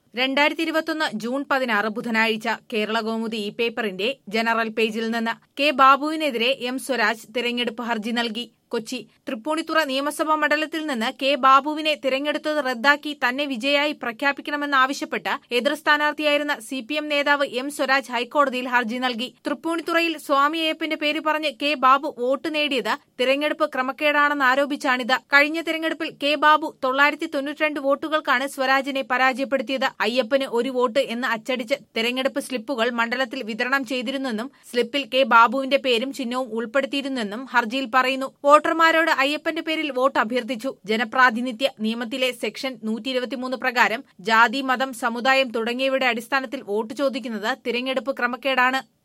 രണ്ടായിരത്തി ഇരുപത്തൊന്ന് ജൂൺ പതിനാറ് ബുധനാഴ്ച കേരള കൗമുദി ഈ പേപ്പറിന്റെ ജനറൽ പേജിൽ നിന്ന് കെ ബാബുവിനെതിരെ എം സ്വരാജ് തിരഞ്ഞെടുപ്പ് ഹർജി നൽകി കൊച്ചി തൃപ്പൂണിത്തുറ നിയമസഭാ മണ്ഡലത്തിൽ നിന്ന് കെ ബാബുവിനെ തിരഞ്ഞെടുത്തത് റദ്ദാക്കി തന്നെ വിജയായി പ്രഖ്യാപിക്കണമെന്നാവശ്യപ്പെട്ട് എതിർ സ്ഥാനാർത്ഥിയായിരുന്ന സി പി എം നേതാവ് എം സ്വരാജ് ഹൈക്കോടതിയിൽ ഹർജി നൽകി തൃപ്പൂണിത്തുറയിൽ സ്വാമി അയ്യപ്പന്റെ പേര് പറഞ്ഞ് കെ ബാബു വോട്ട് നേടിയത് തിരഞ്ഞെടുപ്പ് ക്രമക്കേടാണെന്ന് ആരോപിച്ചാണിത് കഴിഞ്ഞ തിരഞ്ഞെടുപ്പിൽ കെ ബാബു തൊള്ളായിരത്തി തൊണ്ണൂറ്റിരണ്ട് വോട്ടുകൾക്കാണ് സ്വരാജിനെ പരാജയപ്പെടുത്തിയത് അയ്യപ്പന് ഒരു വോട്ട് എന്ന് അച്ചടിച്ച് തിരഞ്ഞെടുപ്പ് സ്ലിപ്പുകൾ മണ്ഡലത്തിൽ വിതരണം ചെയ്തിരുന്നെന്നും സ്ലിപ്പിൽ കെ ബാബുവിന്റെ പേരും ചിഹ്നവും ഉൾപ്പെടുത്തിയിരുന്നെന്നും ഹർജിയിൽ പറയുന്നു വോട്ടർമാരോട് അയ്യപ്പന്റെ പേരിൽ വോട്ട് അഭ്യർത്ഥിച്ചു ജനപ്രാതിനിധ്യ നിയമത്തിലെ സെക്ഷൻ നൂറ്റി ഇരുപത്തിമൂന്ന് പ്രകാരം ജാതി മതം സമുദായം തുടങ്ങിയവയുടെ അടിസ്ഥാനത്തിൽ വോട്ട് ചോദിക്കുന്നത് തിരഞ്ഞെടുപ്പ് ക്രമക്കേടാണ്